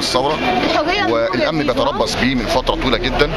الثوره والامن بيتربص بيه من فتره طويله جدا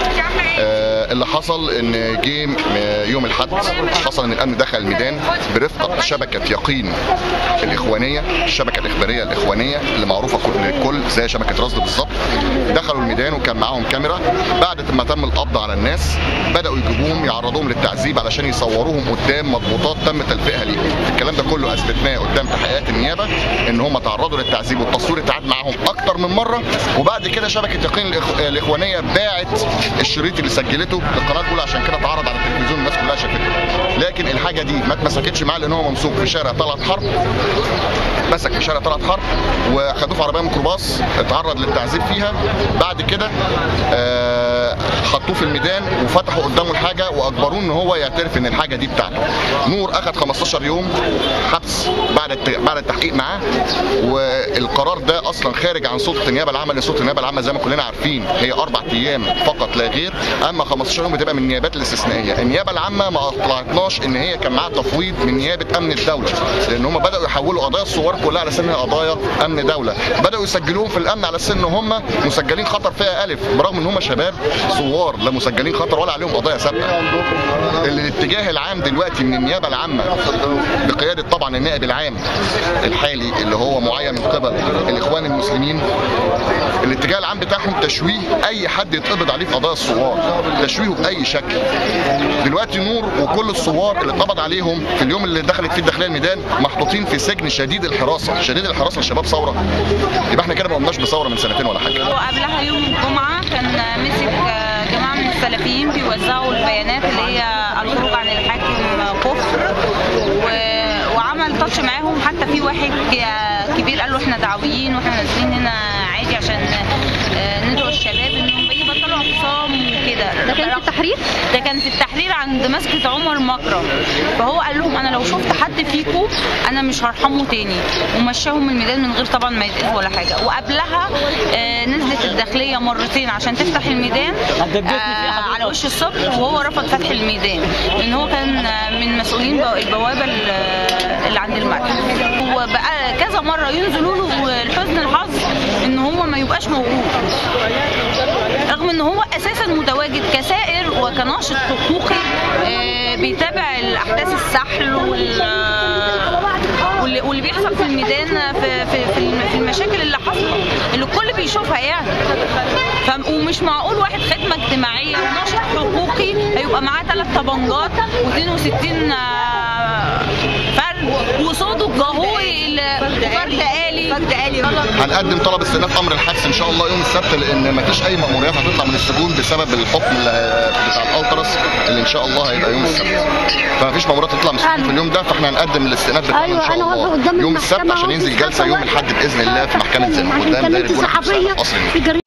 آه، اللي حصل ان جه م- يوم الاحد حصل ان الامن دخل الميدان برفقه شبكه يقين الاخوانيه الشبكه الاخباريه الاخوانيه اللي معروفه كل- للكل زي شبكه رصد بالظبط دخلوا الميدان وكان معاهم كاميرا بعد ما تم القبض على الناس بداوا يجيبوهم يعرضوهم للتعذيب علشان يصوروهم قدام مضبوطات تم تلفيقها ليهم الكلام ده كله اثبتناه قدام تحقيقات النيابه ان هم تعرضوا للتعذيب والتصوير اتعاد معاهم اكتر من مره وبعد كده شبكه يقين الإخ- الاخوانيه باعت الشريط اللي سجلته للقناه الاولى عشان كده اتعرض على التلفزيون الناس كلها شافته لكن الحاجه دي ما اتمسكتش معاه لان هو ممسوك في شارع طلعت حرب مسك في شارع طلعت حرب وخدوه في عربيه ميكروباص اتعرض للتعذيب فيها بعد كده آه، حطوه في الميدان وفتحوا قدامه الحاجه واجبروه ان هو يعترف ان الحاجه دي بتاعته نور اخذ 15 يوم حبس بعد الت- بعد التحقيق معاه والقرار ده اصلا خارج عن سلطه النيابه العامه لان سلطه النيابه العامه زي ما كلنا عارفين هي اربع ايام فقط لا غير اما 15 يوم بتبقى من النيابات الاستثنائيه النيابه العامه ما اطلعتناش ان هي كان معاها تفويض من نيابه امن الدوله لان هم بداوا يحولوا قضايا الثوار كلها على سن قضايا امن دوله بداوا يسجلوهم في الامن على سن هم مسجلين خطر فيها الف برغم ان هم شباب ثوار لا مسجلين خطر ولا عليهم قضايا سابقه الاتجاه العام دلوقتي من النيابه العامه بقياده طبعا النائب العام الحالي اللي هو معين من قبل الاخوان المسلمين الاتجاه العام بتاعهم تشويه اي حد يتقبض عليه في قضايا الثوار تشويهه باي شكل دلوقتي نور وكل الثوار اللي اتقبض عليهم في اليوم اللي دخلت فيه الداخليه الميدان محطوطين في سجن شديد الحراسه شديد الحراسه لشباب ثوره يبقى احنا كده ما قمناش بثوره من سنتين ولا حاجه وقبلها يوم الجمعة كان مسك آه، جماعة من السلفيين بيوزعوا البيانات اللي هي الخروج عن الحاكم كفر و- وعمل تاتش معاهم حتى في واحد ك- كبير قال له احنا دعويين واحنا نازلين هنا عادي عشان آه، ندعو الشباب انهم يبطلوا اعتصام وكده ده كان في التحرير ده كان في التحرير عند مسجد عمر مكرم فهو قال لهم انا لو شفت حد فيكم انا مش هرحمه تاني ومشاهم من الميدان من غير طبعا ما يتقفوا ولا حاجه وقبلها آه نزلت الداخليه مرتين عشان تفتح الميدان آه على وش الصبح وهو رفض فتح الميدان لان هو كان آه، من مسؤولين بو- البوابه ال- اللي عند المتحف وبقى كذا مره ينزلوا له الحزن الحظ ان هو ما يبقاش موجود رغم ان هو اساسا متواجد كسائر وكناشط حقوقي آه، بيتابع الاحداث السحل وال واللي, واللي بيحصل في الميدان في في في الم- في المشاكل اللي حاصله اللي الكل بيشوفها يعني ف- ومش معقول واحد خدمه اجتماعيه وناشط حقوقي هيبقى معاه ثلاث طبنجات و62 فرد وصوته الجهوري ال- فرد آلي فرد آلي هنقدم طلب استئناف امر الحبس ان شاء الله يوم السبت لان ما فيش اي مأموريات هتطلع من السجون بسبب الحكم اللي- بتاع الالتراس اللي ان شاء الله هيبقى يوم السبت فما فيش مأموريات تطلع من السجون في اليوم ده فاحنا هنقدم الاستئناف بتاعنا ان أيوة، شاء أنا واقفة الله قدام يوم السبت المحكمة عشان أهو ينزل في جلسه يوم الصف الاحد باذن الله في محكمه زين عشان قدام كان دايره انت جنح صحفيه قصر في جريدة